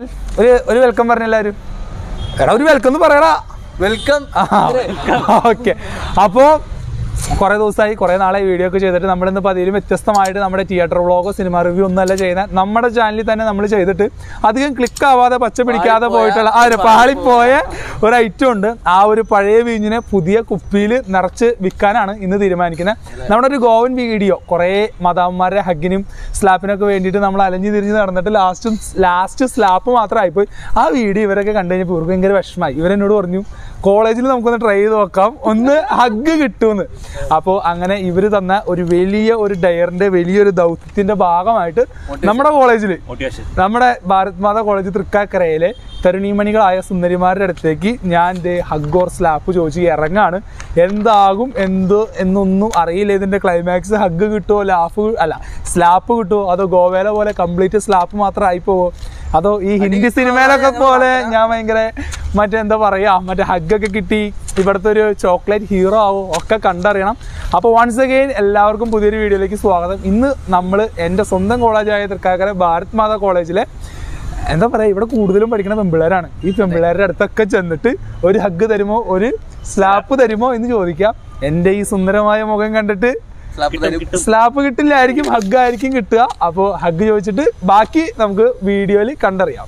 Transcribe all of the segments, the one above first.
ഒരു ഒരു വെൽക്കം പറഞ്ഞ എല്ലാവരും എടാ ഒരു വെൽക്കം എന്ന് പറയടാ വെൽക്കം ഓക്കെ അപ്പോൾ കുറേ ദിവസമായി കുറേ നാളെ വീഡിയോ ഒക്കെ ചെയ്തിട്ട് നമ്മളിന്ന് പതിവിലും വ്യത്യസ്തമായിട്ട് നമ്മുടെ തിയേറ്റർ വ്ളോഗോ സിനിമ റിവ്യൂ ഒന്നല്ല ചെയ്യുന്നത് നമ്മുടെ ചാനലിൽ തന്നെ നമ്മൾ ചെയ്തിട്ട് അധികം ക്ലിക്ക് ആവാതെ പച്ച പിടിക്കാതെ പോയിട്ടുള്ള ആ ഒരു പാളിപ്പോയ ഒരു ഐറ്റം ഉണ്ട് ആ ഒരു പഴയ വീഞ്ഞിനെ പുതിയ കുപ്പിയിൽ നിറച്ച് വിൽക്കാനാണ് ഇന്ന് തീരുമാനിക്കുന്നത് നമ്മുടെ ഒരു ഗോവൻ വീഡിയോ കുറേ മതാമ്മമാരുടെ ഹഗ്ഗിനും സ്ലാപ്പിനൊക്കെ വേണ്ടിയിട്ട് നമ്മൾ അലഞ്ഞു തിരിഞ്ഞ് നടന്നിട്ട് ലാസ്റ്റ് ലാസ്റ്റ് സ്ലാപ്പ് മാത്രമായിപ്പോയി ആ വീഡിയോ ഇവരൊക്കെ കണ്ടു കഴിഞ്ഞപ്പോൾ ഇവർക്ക് ഭയങ്കര വിഷമമായി ഇവരെന്നോട് പറഞ്ഞു കോളേജിൽ നമുക്കൊന്ന് ട്രൈ ചെയ്ത് നോക്കാം ഒന്ന് ഹഗ് കിട്ടുമെന്ന് അപ്പോൾ അങ്ങനെ ഇവർ തന്ന ഒരു വലിയ ഒരു ഡയറിന്റെ വലിയൊരു ദൗത്യത്തിന്റെ ഭാഗമായിട്ട് നമ്മുടെ കോളേജിൽ നമ്മുടെ ഭാരത് മാതാ കോളേജ് തൃക്കാക്കരയിലെ തരുണീമണികളായ സുന്ദരിമാരുടെ അടുത്തേക്ക് ഞാൻ ദേ ഹഗ് ഓർ സ്ലാപ്പ് ചോദിച്ച് ഇറങ്ങാണ് എന്താകും എന്ത് എന്നൊന്നും അറിയില്ല ഇതിന്റെ ക്ലൈമാക്സ് ഹഗ് കിട്ടുമോ ലാഫ് അല്ല സ്ലാപ്പ് കിട്ടുമോ അതോ ഗോവേല പോലെ കംപ്ലീറ്റ് സ്ലാപ്പ് മാത്രം ആയി പോവോ അതോ ഈ ഹിന്ദി സിനിമയിലൊക്കെ പോലെ ഞാൻ ഭയങ്കര മറ്റേ എന്താ പറയാ മറ്റേ ഹഗ്ഗൊക്കെ കിട്ടി ഇവിടുത്തെ ഒരു ചോക്ലേറ്റ് ഹീറോ ആവോ ഒക്കെ കണ്ടറിയണം അപ്പോൾ വൺസ് അഗെയിൻ എല്ലാവർക്കും പുതിയൊരു വീഡിയോയിലേക്ക് സ്വാഗതം ഇന്ന് നമ്മൾ എൻ്റെ സ്വന്തം കോളേജായ തൃക്കാക്കര ഭാരത് മാതാ കോളേജിലെ എന്താ പറയുക ഇവിടെ കൂടുതലും പഠിക്കുന്ന പെമ്പിള്ളേരാണ് ഈ പെമ്പിള്ളേരുടെ അടുത്തൊക്കെ ചെന്നിട്ട് ഒരു ഹഗ് തരുമോ ഒരു സ്ലാപ്പ് തരുമോ എന്ന് ചോദിക്കാം എൻ്റെ ഈ സുന്ദരമായ മുഖം കണ്ടിട്ട് സ്ലാപ്പ് തരും സ്ലാപ്പ് കിട്ടില്ലായിരിക്കും ഹഗ് ആയിരിക്കും കിട്ടുക അപ്പോൾ ഹഗ് ചോദിച്ചിട്ട് ബാക്കി നമുക്ക് വീഡിയോയിൽ കണ്ടറിയാം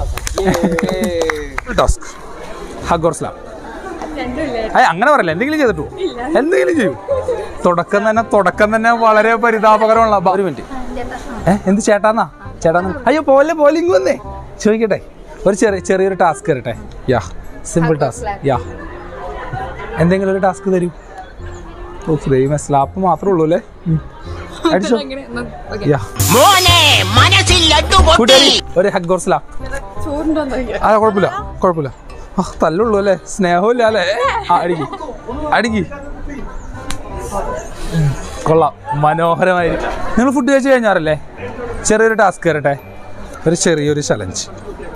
ടാസ്ക് ഹഗ് ഓർ സ്ലാപ്പ് അയ്യ അങ്ങനെ പറയില്ല എന്തെങ്കിലും ചെയ്തിട്ടു എന്തെങ്കിലും ചെയ്യും തുടക്കം തന്നെ തുടക്കം തന്നെ വളരെ പരിതാപകരമുള്ള ബ- ഒരു മിനിറ്റ് ഏ എന്ത് ചേട്ടാന്നാ ചേട്ടാന്ന് അയ്യോ പോലെ പോലെ ഇങ്ങ് വന്നേ ചോദിക്കട്ടെ ഒരു ചെറിയ ചെറിയൊരു ടാസ്ക് തരട്ടെ യാ സിമ്പിൾ ടാസ്ക് യാ എന്തെങ്കിലും ഒരു ടാസ്ക് തരൂ ഓ ദൈവം സ്ലാപ്പ് മാത്രമേ ഉള്ളൂ അല്ലേ ഉം. അടിച്ചോ യാ മോനെ മനസ്സിൽ ലഡു പൊട്ടി കൂട്ടുകാരി ഒരു ഹഗ് ഓർ സ്ലാപ്പ് ആ കുഴപ്പമില്ല കുഴപ്പമില്ല ആ തല്ലുള്ളൂ അല്ലേ സ്നേഹമില്ല അല്ലേ ആ അടിക്ക് അടിക്ക് ഉം, കൊള്ളാം മനോഹരമായിരിക്കും നിങ്ങൾ ഫുഡ് കഴിച്ച് കഴിഞ്ഞാറല്ലേ ചെറിയൊരു ടാസ്ക് തരട്ടെ ഒരു ചെറിയൊരു challenge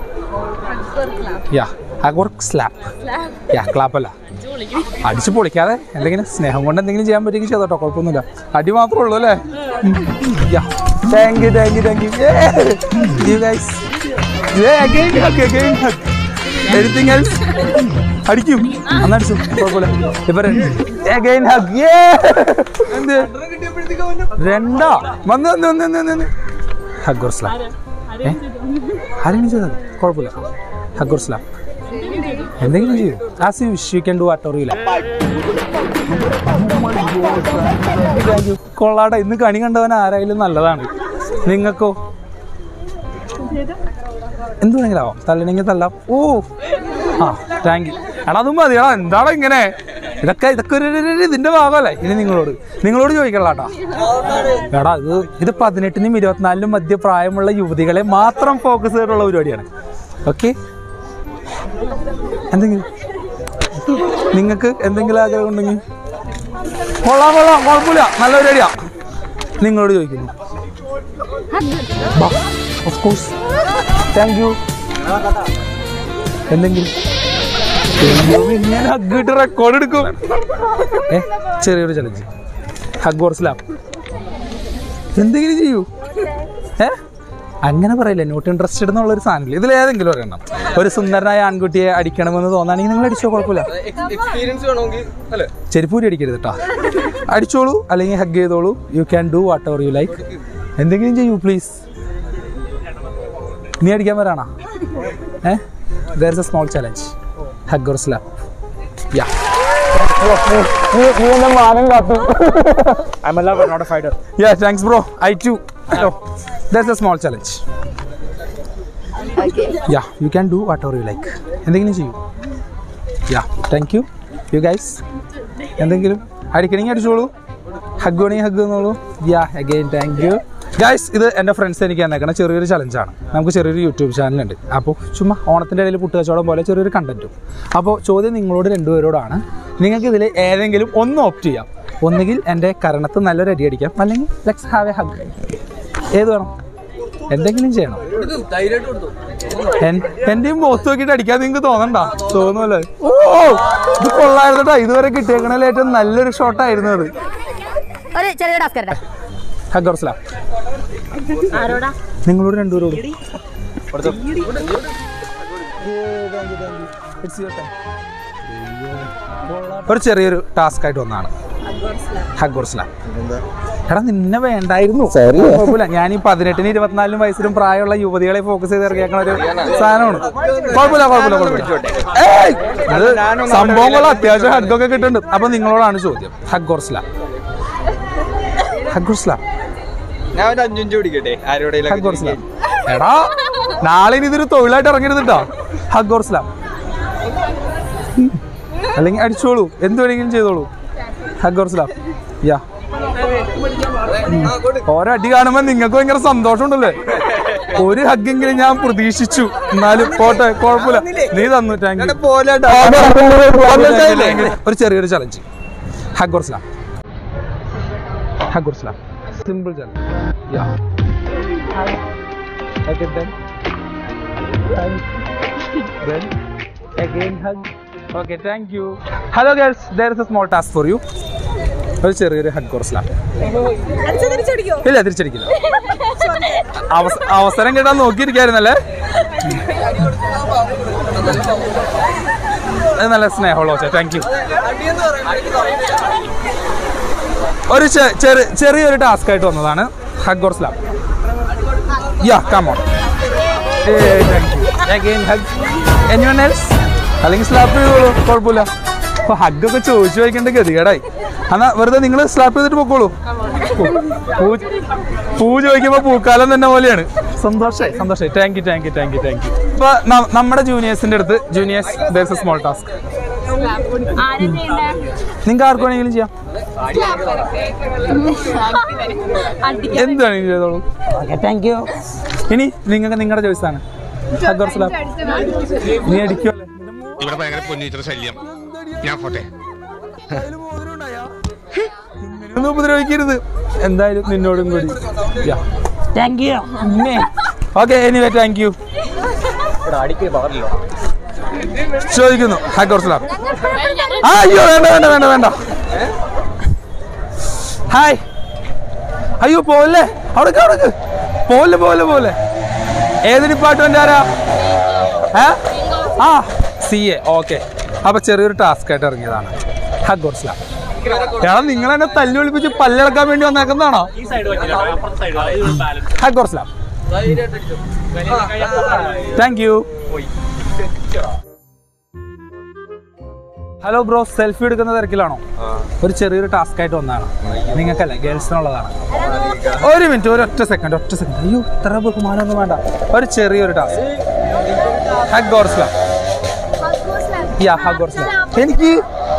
yeah hug or slap yeah ക്ലാപ്പല്ല അടിച്ച് പൊളിക്കാതെ എന്തെങ്കിലും സ്നേഹം കൊണ്ട് എന്തെങ്കിലും ചെയ്യാൻ പറ്റുമെങ്കിൽ ചെയ്തോട്ടോ കുഴപ്പമൊന്നുമില്ല അടി മാത്രമേ ഉള്ളൂ അല്ലേ yeah thank you thank you thank you you guys again hug again hug anything else അടിക്കും അന്നടിച്ചു കുഴപ്പമില്ല ഇപ്പൊ അഗൈൻ ഹഗ് എന്ത് രണ്ടാ വന്ന് വന്ന് വന്ന് വന്ന് വന്ന് ഹഗ് ഓർ സ്ലാം ഏ ആരെങ്കിലും ചെയ്താൽ മതി. കുഴപ്പമില്ല ഹഗ് ഓർ സ്ലാം എന്തെങ്കിലും ചെയ്യൂ as you wish you can do what or you like thank you കൊള്ളാട്ടെ ഇന്ന് കണി കണ്ടവൻ ആരായാലും നല്ലതാണ് നിങ്ങൾക്കോ എന്ത് വേണമെങ്കിലും ആവാം തല്ലണമെങ്കിൽ തല്ലാം ഓ ആ താങ്ക് യു എടാ അതും മതി എടാ എന്താടാ ഇങ്ങനെ ഇതൊക്കെ ഇതൊക്കെ ഒരു ഒരു- ഒരു ഇതിന്റെ ഭാഗമല്ലേ ഇനി നിങ്ങളോട് നിങ്ങളോട് ചോദിക്കലാട്ടാ എടാ ഇത് ഇത് പതിനെട്ടിനും ഇരുപത്തിനാലിനും മധ്യ പ്രായമുള്ള യുവതികളെ മാത്രം ഫോക്കസ് ചെയ്തിട്ടുള്ള പരിപാടിയാണ് ഓക്കെ എന്തെങ്കിലും നിങ്ങൾക്ക് എന്തെങ്കിലും ആഗ്രഹം ഉണ്ടെങ്കിൽ കൊള്ളാം കൊള്ളാം കുഴപ്പമില്ല നല്ല പരിപാടിയാ നിങ്ങളോട് ചോദിക്കുന്നു ഓഫ് കോഴ്സ് താങ്ക് യു എന്തെങ്കിലും ഞാൻ ഹഗ് ഇട്ട് റെക്കോർഡ് എടുക്കും ഏ ചെറിയൊരു ചലഞ്ച് ഹഗ് ഓർ സ്ലാപ്പ് എന്തെങ്കിലും ചെയ്യൂ ഏ അങ്ങനെ പറയില്ല നോട്ട് ഇൻട്രസ്റ്റഡ് എന്നുള്ള ഒരു സാധനമില്ല ഇതിൽ ഏതെങ്കിലും ഒരെണ്ണം ഒരു സുന്ദരനായ ആൺകുട്ടിയെ അടിക്കണമെന്ന് തോന്നുകയാണെങ്കിൽ നിങ്ങൾ അടിച്ചോ കുഴപ്പമില്ല എക്സ്പീരിയൻസ് വേണമെങ്കിൽ അല്ലേ ചെരുപ്പൂരി അടിക്കരുത് കേട്ടോ അടിച്ചോളൂ അല്ലെങ്കിൽ ഹഗ് ചെയ്തോളൂ you can do whatever you like എന്തെങ്കിലും ചെയ്യൂ പ്ലീസ് നീ അടിക്കാൻ വരാണോ hey there is a small challenge hug or slap yeah I'm a lover, not a fighter. Yeah, thanks, bro. I too. Oh, that's a small challenge. Yeah, you can do whatever you like. എന്തെങ്കിലും ചെയ്യൂ yeah thank you you guys എന്തെങ്കിലും അടിക്കണമെങ്കിൽ അടിച്ചോളൂ hug വേണമെങ്കിൽ hug തന്നോളൂ yeah again thank you guys ഇത് എൻ്റെ friends എനിക്ക് തന്നേക്കണ ചെറിയൊരു ചലഞ്ചാണ് നമുക്ക് ചെറിയൊരു യൂട്യൂബ് ചാനലുണ്ട് അപ്പോൾ ചുമ്മാ ഓണത്തിൻ്റെ ഇടയിൽ പുട്ടുകച്ചവടം പോലെ ചെറിയൊരു കണ്ടന്റും അപ്പോൾ ചോദ്യം നിങ്ങളോട് രണ്ടുപേരോടാണ് നിങ്ങൾക്ക് ഇതിൽ ഏതെങ്കിലും ഒന്ന് ഓപ്റ്റ് ചെയ്യാം ഒന്നുകിൽ എൻ്റെ കരണത്ത് നല്ലൊരു അടി അടിക്കാം അല്ലെങ്കിൽ ലെറ്റ്സ് ഹാവ് എ ഹഗ് ഏത് വേണം എന്തെങ്കിലും ചെയ്യണം ഇത് ധൈര്യമായിട്ട് കൊടുത്തു എൻ- എന്റെയും മുഖത്ത് നോക്കിയിട്ട് അടിക്കാൻ നിങ്ങൾക്ക് തോന്നണ്ട തോന്നുമല്ലേ ഓ ഇത് കൊള്ളായിരുന്നട്ടാ ഇതുവരെ കിട്ടിയേക്കണതിൽ ഏറ്റവും നല്ലൊരു ഷോട്ടായിരുന്നു അത് ഒരു ചെറിയ ടാസ്ക് തരട്ടെ ഹഗർസ്ല ആരോടാ നിങ്ങളോട് രണ്ടുപേരോട് ഒരു ചെറിയൊരു ടാസ്ക് ആയിട്ട് വന്നാണ് ഹഗോർസ്ല എടാ നിന്നെ വേണ്ടായിരുന്നു കുഴപ്പമില്ല ഞാൻ ഈ പതിനെട്ടിനും ഇരുപത്തിനാലിനും വയസ്സിലും പ്രായമുള്ള യുവതികളെ ഫോക്കസ് ചെയ്ത് ഇറങ്ങിയേക്കണ ഒരു സാധനമാണ് കുഴപ്പമില്ല കുഴപ്പമില്ല കുഴപ്പമില്ല ഏയ്! അത് സംഭവങ്ങൾ അത്യാവശ്യം ഹഗ്ഗൊക്കെ കിട്ടുന്നുണ്ട് അപ്പൊ നിങ്ങളോടാണ് ചോദ്യം ഹഗോർസ്ല ഹഗോർസ്ല ഞാൻ ഒരു അഞ്ചഞ്ച് പിടിക്കട്ടെ ആരോടെങ്കിലും ഹഗോർസ്ല എടാ നാളെ ഇനി ഇതൊരു തൊഴിലായിട്ട് ഇറങ്ങരുത് കേട്ടോ ഹഗോർസ്ലാം അല്ലെങ്കിൽ അടിച്ചോളൂ എന്ത് വേണമെങ്കിലും ചെയ്തോളൂ ഹഗോർസ്ലാം യാ ഓരോ അടി കാണുമ്പോ നിങ്ങൾക്ക് ഭയങ്കര സന്തോഷമുണ്ടല്ലേ ഒരു ഹഗ്ഗെങ്കിലും ഞാൻ പ്രതീക്ഷിച്ചു എന്നാലും പോട്ടെ കുഴപ്പമില്ല നീ തന്നു താങ്ക് യു പോലെ ഒരു ചെറിയൊരു challenge hug or slam hug or slam simple challenge yeah Again, then. Then again hug. Okay, thank you. Hello girls, there is a small task for you. ഒരു ചെറിയൊരു ഹഗ് കോർസ്ലാം ഇല്ല തിരിച്ചടിക്കില്ല അവസ- അവസരം കിട്ടാൻ നോക്കിയിരിക്കായിരുന്നല്ലേ അത് നല്ല സ്നേഹമുള്ള ഓച്ച താങ്ക് യു ഒരു ചെ- ചെറി- ചെറിയൊരു ടാസ്ക് ആയിട്ട് വന്നതാണ് hug or slam yeah come on again hug anyone else അല്ലെങ്കിൽ സ്ലാപ്പ് ചെയ്തോളൂ കുഴപ്പമില്ല അപ്പൊ ഹഗ്ഗൊക്കെ ചോദിച്ചു വയ്ക്കേണ്ട ഗതികേടായി എന്നാ വെറുതെ നിങ്ങൾ സ്ലാപ്പ് ചെയ്തിട്ട് പൊക്കോളൂ പൂ പൂ ചോദിക്കുമ്പോ പൂക്കാലം തന്നെ പോലെയാണ് സന്തോഷായി സന്തോഷായി thank you thank you thank you thank you ഇപ്പൊ ന- നമ്മുടെ ജൂനിയേഴ്സിന്റെ അടുത്ത് juniors there a small task ആരും ചെയ്യണ്ടേ നിങ്ങൾക്ക് ആർക്ക് വേണമെങ്കിലും ചെയ്യാം എന്ത് വേണമെങ്കിലും ചെയ്തോളൂ താങ്ക് യു ഇനി നിങ്ങൾക്ക് നിങ്ങളുടെ ചോയ്സ് ആണ് ഹഗ് ഓർ സ്ലാപ്പ് നീ അടിക്കുമല്ലേ ഇവിടെ ഭയങ്കര പൊന്നീറ്റർ ശല്യം ഞാൻ പോട്ടെ ഒന്നും ഉപദ്രവിക്കരുത് എന്തായാലും നിന്നോടും കൂടി thank you okay anyway thank you ചോദിക്കുന്നു ഹഗ് ഓർ സ്ലാപ്പ് ആ അയ്യോ വേണ്ട വേണ്ട വേണ്ട വേണ്ട ഹായ് അയ്യോ പോലെ അവിടെ അവിടെ പോലെ പോലെ പോലെ ഏത് ഡിപ്പാർട്ട്മെന്റ് ആരാ ഏ? ആ സി എ ഓക്കെ അപ്പൊ ചെറിയൊരു ടാസ്ക് ആയിട്ട് ഇറങ്ങിയതാണ് ഹഗ് ഓർ സ്ലാപ്പ് എടാ നിങ്ങൾ എന്നെ തല്ലി ഒളിപ്പിച്ച് പല്ലിളക്കാൻ വേണ്ടി വന്നേക്കുന്നതാണോ hug or slap thank you hello bro selfie എടുക്കുന്ന തിരക്കിലാണോ ഒരു ചെറിയൊരു ടാസ്ക് ആയിട്ട് വന്നതാണ് നിങ്ങൾക്കല്ല ഗേൾസിനുള്ളതാണ് ഒരു മിനിറ്റ് ഒരു ഒറ്റ സെക്കൻഡ് ഒറ്റ സെക്കൻഡ് അയ്യോ ഇത്ര ബഹുമാനമൊന്നും വേണ്ട ഒരു ചെറിയൊരു task hug or slam yeah hug or slam എനിക്ക്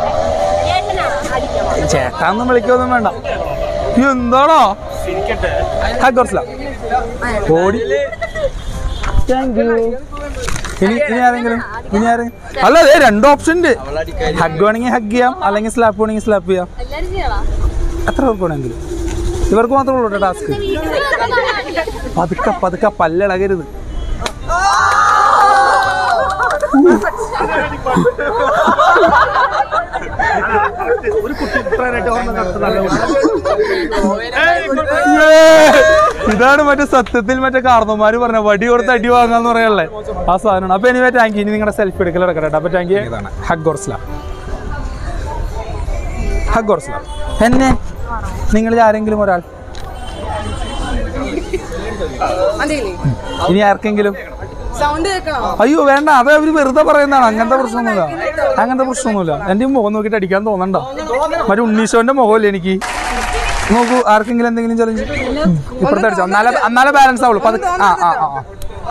ചേട്ടാന്ന് വിളിക്കൊന്നും വേണ്ട അയ്യോ എന്താണോ ഹഗ് ഓർ സ്ലാം ഓടി താങ്ക് യു ഇനി ഇനി ആരെങ്കിലും ഇനി ആരെങ്കിലും അല്ല അതെ രണ്ട് ഓപ്ഷൻ ഉണ്ട് ഹഗ് വേണമെങ്കിൽ ഹഗ് ചെയ്യാം അല്ലെങ്കിൽ സ്ലാപ്പ് വേണമെങ്കിൽ സ്ലാപ്പ് ചെയ്യാം എത്ര പേർക്ക് വേണമെങ്കിലും ഇവർക്ക് മാത്രമേ ഉള്ളൂ കേട്ടോ ടാസ്ക് പതുക്കെ പതുക്കെ പല്ലിളകരുത് ഇതാണ് മറ്റേ സത്യത്തിൽ മറ്റേ കാർന്നന്മാര് പറഞ്ഞ വടി കൊടുത്ത് അടി വാങ്ങാന്ന് പറയാനുള്ളത് ആ സാധനമാണ് അപ്പൊ എനിവേ താങ്ക് യു ഇനി നിങ്ങളുടെ സെൽഫി എടുക്കൽ എടുക്കട്ടെ അപ്പൊ thank you hug or slam hug or slam എന്നെ നിങ്ങളിൽ ആരെങ്കിലും ഒരാൾ ഇനി ആർക്കെങ്കിലും സൗണ്ട് കേൾക്കണോ അയ്യോ വേണ്ട അത് അവര് വെറുതെ പറയുന്നതാണ് അങ്ങനത്തെ പ്രശ്നമൊന്നുമില്ല അങ്ങനത്തെ പ്രശ്നമൊന്നുമില്ല എന്റെ ഈ മുഖം നോക്കിയിട്ട് അടിക്കാൻ തോന്നണ്ട മറ്റേ ഉണ്ണീശോന്റെ മുഖമല്ലേ എനിക്ക് നോക്കൂ ആർക്കെങ്കിലും എന്തെങ്കിലും ചലഞ്ച് ഇപ്പുറത്തെ അടിച്ചോ എന്നാലേ എന്നാലേ ബാലൻസ് ആവുള്ളൂ പതുക്കെ ആ ആ ആ ആ.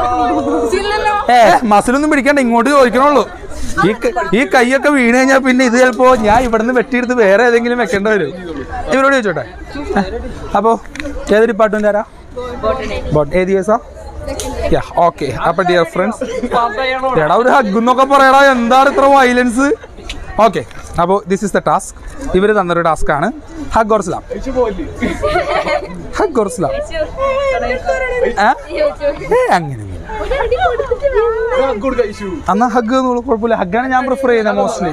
ഏ മസിലൊന്നും പിടിക്കണ്ട ഇങ്ങോട്ട് ചോദിക്കണുള്ളൂ ഈ ക- ഈ കൈയൊക്കെ വീണ് കഴിഞ്ഞാൽ പിന്നെ ഇത് ചിലപ്പോ ഞാൻ ഇവിടുന്ന് വെട്ടിയെടുത്ത് വേറെ ഏതെങ്കിലും വെക്കേണ്ടി വരും ഇവരോട് ചോദിച്ചോട്ടെ ഏ, അപ്പോ ഏത് ഡിപ്പാർട്ട്മെന്റ് ആരാ ബോട്ട് ഏത് കേസാ യാ ഓക്കെ അപ്പൊ ഡിയർ ഫ്രണ്ട്സ് എടാ ഒരു ഹഗ് എന്നൊക്കെ പറയടാ എന്താണ് ഇത്ര വയലൻസ് ഓക്കെ അപ്പോൾ ദിസ് ഇസ് ദ ടാസ്ക് ഇവര് തന്നൊരു ടാസ്ക് ആണ് hug or slam hug or slam അങ്ങനെയൊന്നുമില്ല എന്നാ ഹഗ് എന്നുള്ളൂ കുഴപ്പമില്ല ഹഗ്ഗാണ് ഞാൻ പ്രിഫർ ചെയ്യുന്നത് മോസ്റ്റ്ലി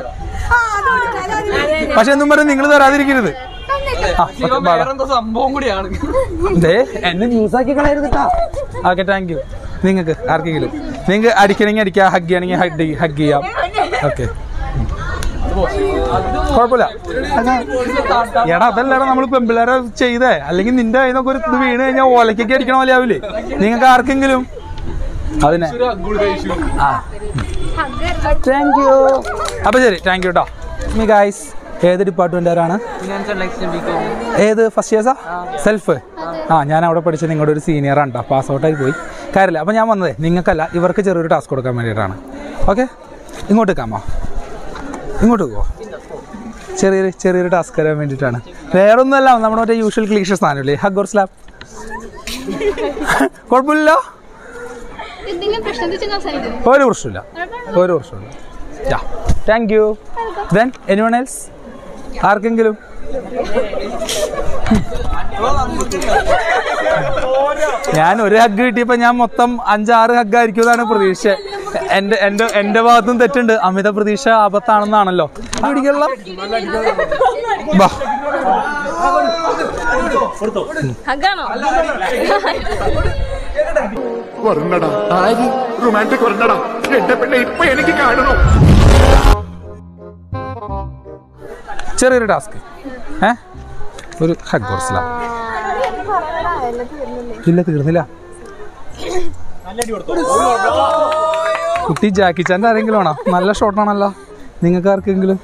പക്ഷെ എന്നും പറഞ്ഞ് നിങ്ങൾ തരാതിരിക്കരുത് ആ, okay, bye. വേറെന്തോ സംഭവം കൂടിയാണ് ദേ, എന്നെ ന്യൂസ് ആക്കി കളയരുത് ഓക്കെ താങ്ക് യു നിങ്ങൾക്ക് ആർക്കെങ്കിലും നിങ്ങൾക്ക് അടിക്കണമെങ്കിൽ അടിക്കാം ഹഗ് ചെയ്യണമെങ്കിൽ ഹഗ് ഹഗ് ചെയ്യാം ഓക്കെ കുഴപ്പമില്ല എടാ അതല്ലടാ നമ്മൾ പെമ്പിള്ളേരെ ചെയ്തേ അല്ലെങ്കിൽ നിന്റെ കയ്യിൽ നിന്നൊക്കെ ഒരു ഇത് വീണ് കഴിഞ്ഞാൽ ഓലക്കൊക്കെ അടിക്കണ പോലെ ആവില്ലേ നിങ്ങൾക്ക് ആർക്കെങ്കിലും അതിനെ ആ താങ്ക് യു അപ്പൊ ശരി താങ്ക് യു കേട്ടോ മീ ഗായ്സ് ഏത് ഡിപ്പാർട്ട്മെന്റുകാരാണ് ഏത് ഫസ്റ്റ് ഇയേഴ്സാ സെൽഫ് ആ ഞാൻ അവിടെ പഠിച്ച നിങ്ങളുടെ ഒരു സീനിയർ ആണ് പാസ് ഔട്ടായി പോയി കാര്യമില്ല അപ്പോൾ ഞാൻ വന്നതേ നിങ്ങൾക്കല്ല ഇവർക്ക് ചെറിയൊരു ടാസ്ക് കൊടുക്കാൻ വേണ്ടിയിട്ടാണ് ഓക്കെ ഇങ്ങോട്ട് നിൽക്കാമോ ഇങ്ങോട്ട് പോവോ ചെറിയൊരു ചെറിയൊരു ടാസ്ക് തരാൻ വേണ്ടിയിട്ടാണ് വേറെ ഒന്നുമല്ല നമ്മുടെ മറ്റേ യൂഷ്വൽ ക്ലീഷ സാധനമില്ലേ ഹഗ് ഓർ സ്ലാബ് കുഴപ്പമില്ലല്ലോ എന്തെങ്കിലും പ്രശ്നത്തിൽ ചെന്ന് സംസാരിക്കുന്നു ഒരു പ്രശ്നമില്ല ഒരു പ്രശ്നമില്ല yeah thank you then anyone else ആർക്കെങ്കിലും ഞാൻ ഒരു ഹഗ് കിട്ടിയപ്പോ ഞാൻ മൊത്തം അഞ്ചാറ് ഹഗ് ആയിരിക്കും എന്നാണ് പ്രതീക്ഷ എന്റെ എന്റെ എന്റെ ഭാഗത്തും തെറ്റുണ്ട് അമിത പ്രതീക്ഷ ആപത്താണെന്നാണല്ലോ പിടിക്കല്ല ബാ ഹഗാണോ വരണടാ റൊമാൻറ്റിക് വരണടാ എന്റെ പെണ്ണെ ഇപ്പൊ എനിക്ക് കാണണോ ചെറിയൊരു ടാസ്ക് ഏ ഒരു ഹഗ് കോഴ്സില ഇല്ല തീർന്നില്ല കുട്ടി ജാക്കി ചാൻ്റെ ആരെങ്കിലും ആണോ നല്ല ഷോട്ടാണല്ലോ നിങ്ങൾക്ക് ആർക്കെങ്കിലും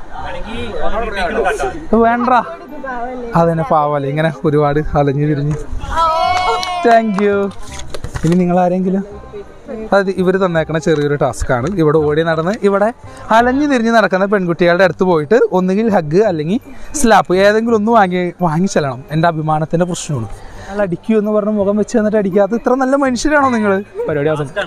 വേണ്ട അതന്നെ പാവല്ലേ ഇങ്ങനെ ഒരുപാട് അലഞ്ഞു തിരിഞ്ഞ് താങ്ക് യു ഇനി നിങ്ങൾ ആരെങ്കിലും അത് ഇവർ തന്നേക്കണ ചെറിയൊരു ടാസ്ക്കാണ് ഇവിടെ ഓടി നടന്ന് ഇവിടെ അലഞ്ഞു തിരിഞ്ഞ് നടക്കുന്ന പെൺകുട്ടികളുടെ അടുത്ത് പോയിട്ട് ഒന്നുകിൽ ഹഗ് അല്ലെങ്കിൽ സ്ലാപ്പ് ഏതെങ്കിലും ഒന്ന് വാങ്ങി വാങ്ങി ചെല്ലണം എൻ്റെ അഭിമാനത്തിൻ്റെ പ്രശ്നമാണ് അയാൾ അടിക്കൂ എന്ന് പറഞ്ഞ് മുഖം വെച്ച് തന്നിട്ട് അടിക്കാത്ത ഇത്ര നല്ല മനുഷ്യരാണോ നിങ്ങൾ പരിപാടി അവസാനം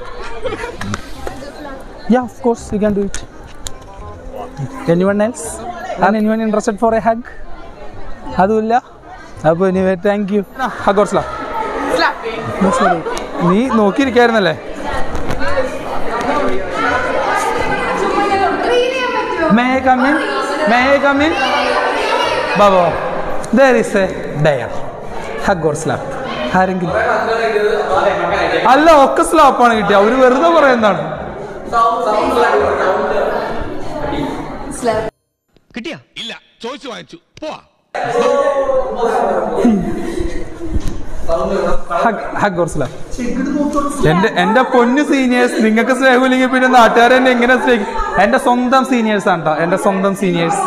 yeah of course you can do it anyone else and anyone interested for a hug അതുമില്ല അപ്പോൾ anyway thank you hug or slap ശരി നീ നോക്കിയിരിക്കായിരുന്നല്ലേ മേ കമ്മിൻ മേ കമ്മിൻ ബാബോ there is a dare hug or slap ആരെങ്കിലും അല്ല ഒക്കെ സ്ലാപ്പാണ് കിട്ടിയ അവര് വെറുതെ പറയുന്നതാണ് കിട്ടിയാ ഇല്ല ചോദിച്ചു വാങ്ങിച്ചു പോവാ ഹഗ് ഓർ സ്ലാപ്പ് എന്റെ എന്റെ പൊന്നു സീനിയേഴ്സ് നിങ്ങൾക്ക് സ്നേഹമില്ലെങ്കിൽ പിന്നെ നാട്ടുകാരെ എന്നെ എങ്ങനെ സ്നേഹിക്കും എന്റെ സ്വന്തം സീനിയേഴ്സ് ആണ് കേട്ടോ എന്റെ സ്വന്തം സീനിയേഴ്സ്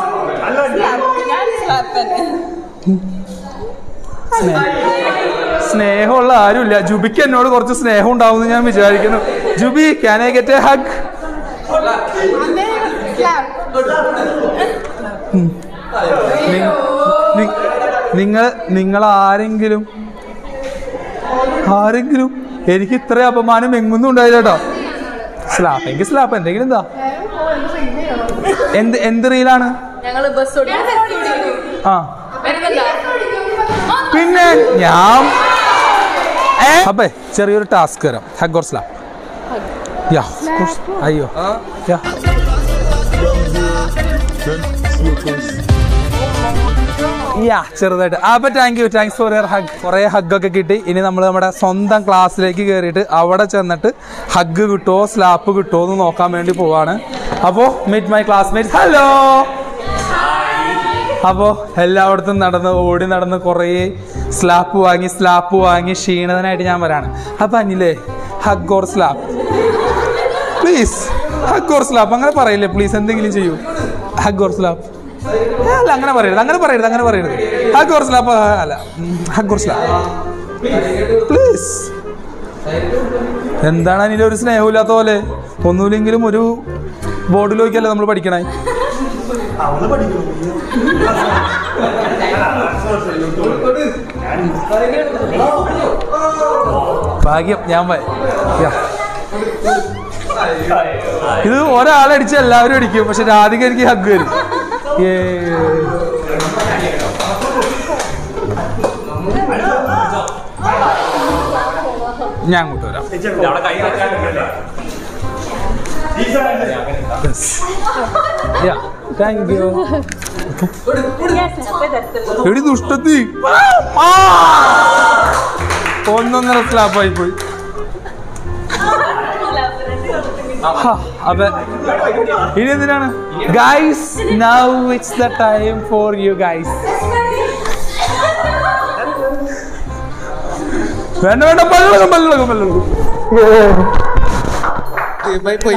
സ്നേഹമുള്ള ആരുമില്ല ജുബിക്ക് എന്നോട് കുറച്ച് സ്നേഹം ഉണ്ടാവും ഞാൻ വിചാരിക്കുന്നു Jubi can I get a hug നിങ്ങൾ നിങ്ങൾ ആരെങ്കിലും ആരെങ്കിലും എനിക്ക് ഇത്ര അപമാനം എങ്ങൊന്നും ഉണ്ടായില്ല കേട്ടോ സ്ലാപ്പ് എങ്കിൽ സ്ലാപ്പ് എന്തെങ്കിലും എന്താ എന്ത് എന്ത് റീലാണ് ഞങ്ങള് ബസ് ആ പിന്നെ ഞാൻ ഏ? അപ്പേ ചെറിയൊരു ടാസ്ക് തരാം ഹഗ് ഓർ സ്ലാപ്പ് യാ അയ്യോ യാ യാ ചെറുതായിട്ട് അപ്പൊ thank you thanks for your hug കുറെ ഹഗ് ഒക്കെ കിട്ടി ഇനി നമ്മൾ നമ്മുടെ സ്വന്തം ക്ലാസ്സിലേക്ക് കയറിയിട്ട് അവിടെ ചെന്നിട്ട് ഹഗ് കിട്ടുമോ സ്ലാപ്പ് കിട്ടുമോ എന്ന് നോക്കാൻ വേണ്ടി പോവാണ് അപ്പോൾ മീറ്റ് മൈ ക്ലാസ്മേറ്റ് ഹലോ അപ്പോൾ എല്ലായിടത്തും നടന്ന് ഓടി നടന്ന് കുറേ സ്ലാപ്പ് വാങ്ങി സ്ലാപ്പ് വാങ്ങി ക്ഷീണിതനായിട്ട് ഞാൻ വരാണ് അപ്പം അനിലേ hug or slap please hug or slap അങ്ങനെ പറയില്ലേ പ്ലീസ് എന്തെങ്കിലും ചെയ്യൂ ഹഗ് ഓർ സ്ലാപ്പ് അല്ല അങ്ങനെ പറയരുത് അങ്ങനെ പറയരുത് അങ്ങനെ പറയരുത് ഹഗ് ഓർ സ്ലാപ്പ് അല്ല ഹഗ് ഓർ സ്ലാപ്പ് പ്ലീസ് എന്താണ് അതിൻ്റെ ഒരു സ്നേഹമില്ലാത്ത പോലെ ഒന്നുമില്ലെങ്കിലും ഒരു ബോർഡിൽ നോക്കിയല്ലേ നമ്മൾ പഠിക്കണേ ഭാഗ്യം ഞാൻ വ- യാ. ഇത് ഒരാളടിച്ച് എല്ലാവരും അടിക്കും പക്ഷെ രാധിക എനിക്ക് ഹഗ് വരും ഏ. ഞാൻ അങ്ങോട്ട് വരാം താങ്ക് യു എടി ദുഷ്ടത്തി ആ! ഒന്നൊന്നര സ്ലാപ്പായി പോയി അപ്പൊ ഇനി എന്തിനാണ് guys now it's the time for you guys വേണ്ട വേണ്ട പല്ലകം പല്ലകം പല്ലകം പോയി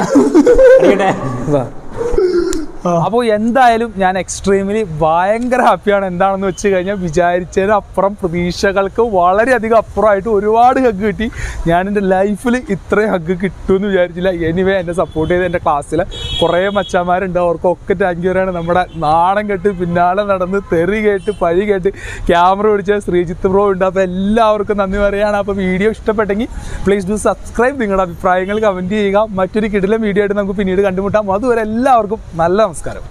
അപ്പോൾ എന്തായാലും ഞാൻ എക്സ്ട്രീമിലി ഭയങ്കര ഹാപ്പിയാണ് എന്താണെന്ന് വെച്ച് കഴിഞ്ഞാൽ വിചാരിച്ചതിന് അപ്പുറം പ്രതീക്ഷകൾക്ക് വളരെയധികം അപ്പുറമായിട്ട് ഒരുപാട് ഹഗ് കിട്ടി ഞാൻ എൻ്റെ ലൈഫിൽ ഇത്രയും ഹഗ് കിട്ടുമെന്ന് വിചാരിച്ചില്ല എനിവേ എന്നെ സപ്പോർട്ട് ചെയ്ത് എൻ്റെ ക്ലാസ്സിൽ കുറേ മച്ചന്മാരുണ്ട് അവർക്കൊക്കെ താങ്ക് യു പറയാണ് നമ്മുടെ നാണം കെട്ട് പിന്നാലെ നടന്ന് തെറി കേട്ട് പഴി കേട്ട് ക്യാമറ പിടിച്ച ശ്രീജിത്ത് ബ്രോ ഉണ്ട് അപ്പോൾ എല്ലാവർക്കും നന്ദി പറയുകയാണ് അപ്പോൾ വീഡിയോ ഇഷ്ടപ്പെട്ടെങ്കിൽ പ്ലീസ് ഡു സബ്സ്ക്രൈബ് നിങ്ങളുടെ അഭിപ്രായങ്ങൾ കമൻറ്റ് ചെയ്യുക മറ്റൊരു കിടിലം വീഡിയോ ആയിട്ട് നമുക്ക് പിന്നീട് കണ്ടുമുട്ടാം അതുവരെ എല്ലാവർക്കും നല്ല നമസ്കാരം